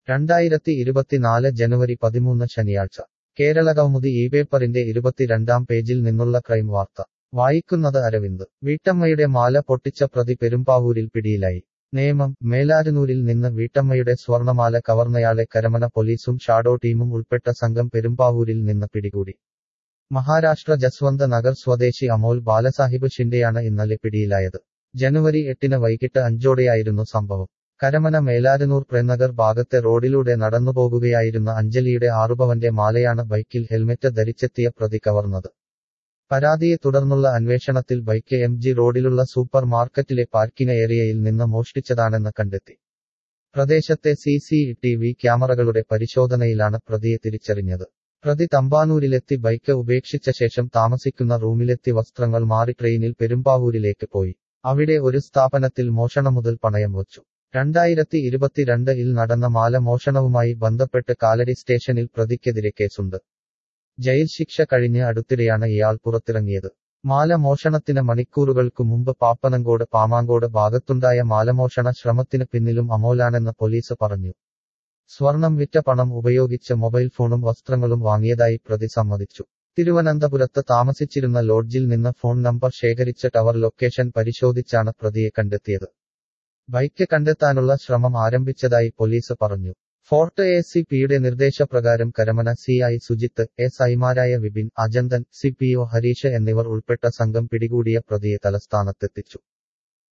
രണ്ടായിരത്തി ഇരുപത്തിനാല് ജനുവരി പതിമൂന്ന് ശനിയാഴ്ച കേരളകൗമുദി ഈ പേപ്പറിന്റെ ഇരുപത്തിരണ്ടാം പേജിൽ നിന്നുള്ള ക്രൈം വാർത്ത വായിക്കുന്നത് അരവിന്ദ് വീട്ടമ്മയുടെ മാല പൊട്ടിച്ച പ്രതി പെരുമ്പാവൂരിൽ പിടിയിലായി നേമം മേലാരനൂരിൽ നിന്ന് വീട്ടമ്മയുടെ സ്വർണമാല കവർന്നയാളെ കരമന പോലീസും ഷാഡോ ടീമും ഉൾപ്പെട്ട സംഘം പെരുമ്പാവൂരിൽ നിന്ന് പിടികൂടി മഹാരാഷ്ട്ര ജസ്വന്ത് നഗർ സ്വദേശി അമോൽ ബാലസാഹിബ് ഷിൻഡെയാണ് ഇന്നലെ പിടിയിലായത് ജനുവരി എട്ടിന് വൈകിട്ട് അഞ്ചോടെയായിരുന്നു സംഭവം കരമന മേലാരനൂർ പ്രനഗർ ഭാഗത്തെ റോഡിലൂടെ നടന്നുപോകുകയായിരുന്ന അഞ്ജലിയുടെ ആറുപവന്റെ മാലയാണ് ബൈക്കിൽ ഹെൽമെറ്റ് ധരിച്ചെത്തിയ പ്രതി കവർന്നത് പരാതിയെ തുടർന്നുള്ള അന്വേഷണത്തിൽ ബൈക്ക് എം ജി റോഡിലുള്ള സൂപ്പർ മാർക്കറ്റിലെ പാർക്കിംഗ് ഏരിയയിൽ നിന്ന് മോഷ്ടിച്ചതാണെന്ന് കണ്ടെത്തി പ്രദേശത്തെ സി സി ടി വി ക്യാമറകളുടെ പരിശോധനയിലാണ് പ്രതിയെ തിരിച്ചറിഞ്ഞത് പ്രതി തമ്പാനൂരിലെത്തി ബൈക്ക് ഉപേക്ഷിച്ച ശേഷം താമസിക്കുന്ന റൂമിലെത്തി വസ്ത്രങ്ങൾ മാറി ട്രെയിനിൽ പെരുമ്പാവൂരിലേക്ക് പോയി അവിടെ ഒരു സ്ഥാപനത്തിൽ മോഷണം മുതൽ പണയം വച്ചു രണ്ടായിരത്തി ഇരുപത്തിരണ്ട് ഇൽ നടന്ന മാല മോഷണവുമായി ബന്ധപ്പെട്ട് കാലടി സ്റ്റേഷനിൽ പ്രതിക്കെതിരെ കേസുണ്ട് ജയിൽ ശിക്ഷ കഴിഞ്ഞ് അടുത്തിടെയാണ് ഇയാൾ പുറത്തിറങ്ങിയത് മാല മോഷണത്തിന് മണിക്കൂറുകൾക്കു മുമ്പ് പാപ്പനങ്കോട് പാമാങ്കോട് ഭാഗത്തുണ്ടായ മാലമോഷണ ശ്രമത്തിന് പിന്നിലും അമോലാണെന്ന് പോലീസ് പറഞ്ഞു സ്വർണം വിറ്റ പണം ഉപയോഗിച്ച് മൊബൈൽ ഫോണും വസ്ത്രങ്ങളും വാങ്ങിയതായി പ്രതി സമ്മതിച്ചു തിരുവനന്തപുരത്ത് താമസിച്ചിരുന്ന ലോഡ്ജിൽ നിന്ന് ഫോൺ നമ്പർ ശേഖരിച്ച ടവർ ലൊക്കേഷൻ പരിശോധിച്ചാണ് പ്രതിയെ കണ്ടെത്തിയത് ബൈക്ക് കണ്ടെത്താനുള്ള ശ്രമം ആരംഭിച്ചതായി പോലീസ് പറഞ്ഞു ഫോർട്ട് എ സി പിയുടെ നിർദ്ദേശപ്രകാരം Karamana C I Sujith S ഐമാരായ Vipin Ajanthan C P O Harish എന്നിവർ ഉൾപ്പെട്ട സംഘം പിടികൂടിയ പ്രതിയെ തലസ്ഥാനത്തെത്തിച്ചു